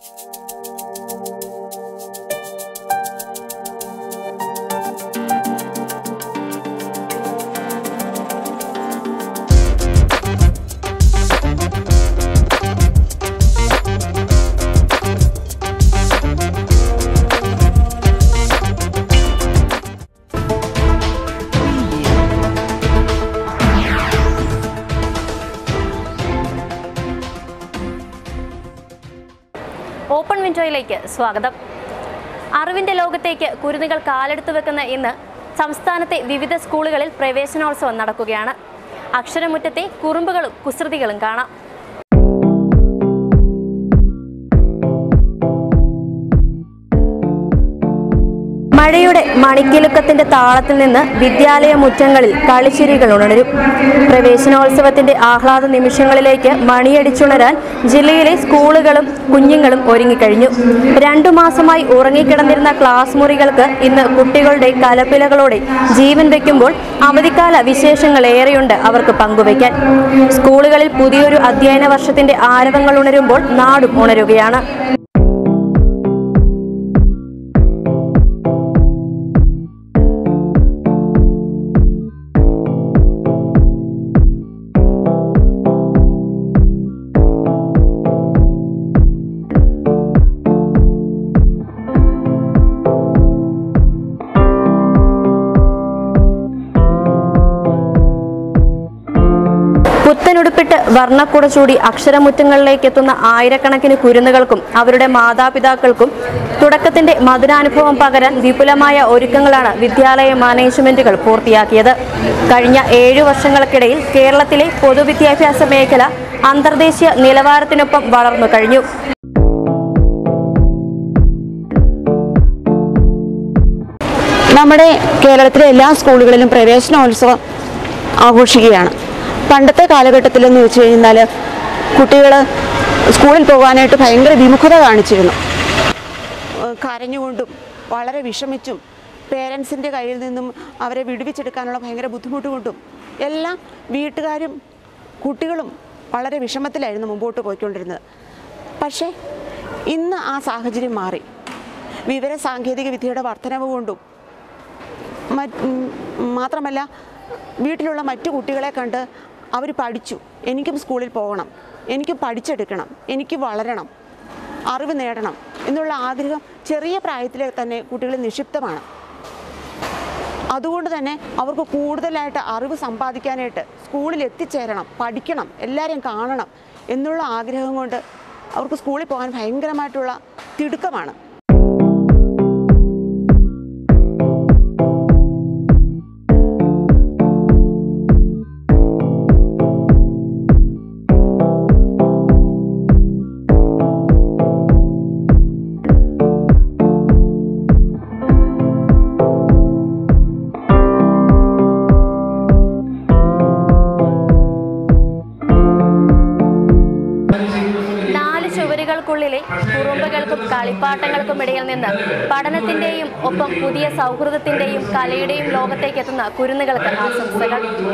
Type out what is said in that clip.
open വിൻഡോയിലേക്ക് സ്വാഗതം അറിവിന്റെ ലോകത്തേക്ക് കുരുന്നുകൾ കാലെടുത്തു വെക്കുന്ന ഇന്ന് സംസ്ഥാനത്തെ വിവിധ സ്കൂളുകളിൽ പ്രവേശനോത്സവം നടക്കുകയാണ് അക്ഷരമുറ്റത്തെ കുറുമ്പുകളും കുസൃതികളും കാണാം മഴയുടെ മണിക്കിലുക്കത്തിന്റെ താളത്തിൽ നിന്ന് വിദ്യാലയ മുറ്റങ്ങളിൽ കളിച്ചിരികൾ ഉണരും പ്രവേശനോത്സവത്തിന്റെ ആഹ്ലാദ നിമിഷങ്ങളിലേക്ക് മണിയടിച്ചുണരാൻ ജില്ലയിലെ സ്കൂളുകളും കുഞ്ഞുങ്ങളും ഒരുങ്ങിക്കഴിഞ്ഞു രണ്ടു മാസമായി ഉറങ്ങിക്കിടന്നിരുന്ന ക്ലാസ് മുറികൾക്ക് ഇന്ന് കുട്ടികളുടെ കലപിലകളോടെ ജീവൻ വെക്കുമ്പോൾ അവധിക്കാല വിശേഷങ്ങൾ ഏറെയുണ്ട് അവർക്ക് പങ്കുവയ്ക്കാൻ സ്കൂളുകളിൽ പുതിയൊരു അധ്യയന വർഷത്തിന്റെ ആരവങ്ങൾ ഉണരുമ്പോൾ നാടും ഉണരുകയാണ് പുത്തനുടുപ്പിട്ട് വർണ്ണക്കുട ചൂടി അക്ഷരമുറ്റങ്ങളിലേക്ക് എത്തുന്ന ആയിരക്കണക്കിന് കുരുന്നുകൾക്കും അവരുടെ മാതാപിതാക്കൾക്കും തുടക്കത്തിന്റെ മധുരാനുഭവം പകരാൻ വിപുലമായ ഒരുക്കങ്ങളാണ് വിദ്യാലയ മാനേജ്മെന്റുകൾ പൂർത്തിയാക്കിയത് കഴിഞ്ഞ ഏഴു വർഷങ്ങൾക്കിടയിൽ കേരളത്തിലെ പൊതുവിദ്യാഭ്യാസ മേഖല അന്തർദേശീയ നിലവാരത്തിനൊപ്പം വളർന്നു കഴിഞ്ഞു നമ്മുടെ കേരളത്തിലെ എല്ലാ സ്കൂളുകളിലും പ്രവേശനോത്സവം ആഘോഷിക്കുകയാണ് പണ്ടത്തെ കാലഘട്ടത്തിലെന്ന് വെച്ച് കഴിഞ്ഞാൽ കുട്ടികൾ സ്കൂളിൽ പോകാനായിട്ട് ഭയങ്കര വിമുഖത കാണിച്ചിരുന്നു ഏഹ് കരഞ്ഞുകൊണ്ടും വളരെ വിഷമിച്ചും പേരൻസിൻ്റെ കയ്യിൽ നിന്നും അവരെ വിടുവിച്ചെടുക്കാനുള്ള ഭയങ്കര ബുദ്ധിമുട്ട് കൊണ്ടും എല്ലാം വീട്ടുകാരും കുട്ടികളും വളരെ വിഷമത്തിലായിരുന്നു മുമ്പോട്ട് പോയിക്കൊണ്ടിരുന്നത് പക്ഷേ ഇന്ന് ആ സാഹചര്യം മാറി വിവര സാങ്കേതിക വിദ്യയുടെ വർധനവ് കൊണ്ടും മറ്റ് ഉം, മാത്രമല്ല വീട്ടിലുള്ള മറ്റു കുട്ടികളെ കണ്ട് അവർ പഠിച്ചു എനിക്കും സ്കൂളിൽ പോകണം എനിക്ക് പഠിച്ചെടുക്കണം എനിക്ക് വളരണം അറിവ് നേടണം എന്നുള്ള ആഗ്രഹം ചെറിയ പ്രായത്തിലെ തന്നെ കുട്ടികളിൽ നിക്ഷിപ്തമാണ് അതുകൊണ്ട് തന്നെ അവർക്ക് കൂടുതലായിട്ട് അറിവ് സമ്പാദിക്കാനായിട്ട് സ്കൂളിൽ എത്തിച്ചേരണം പഠിക്കണം എല്ലാവരെയും കാണണം എന്നുള്ള ആഗ്രഹം കൊണ്ട് അവർക്ക് സ്കൂളിൽ പോകാൻ ഭയങ്കരമായിട്ടുള്ള തിടുക്കമാണ് നാല് ചുവരുകൾക്കുള്ളിലെ കുറുമ്പുകൾക്കും കളിപ്പാട്ടങ്ങൾക്കും ഇടയിൽ നിന്ന് പഠനത്തിന്റെയും ഒപ്പം പുതിയ സൗഹൃദത്തിന്റെയും കലയുടെയും ലോകത്തേക്ക് എത്തുന്ന കുരുന്നുകൾക്ക് ആശംസകൾ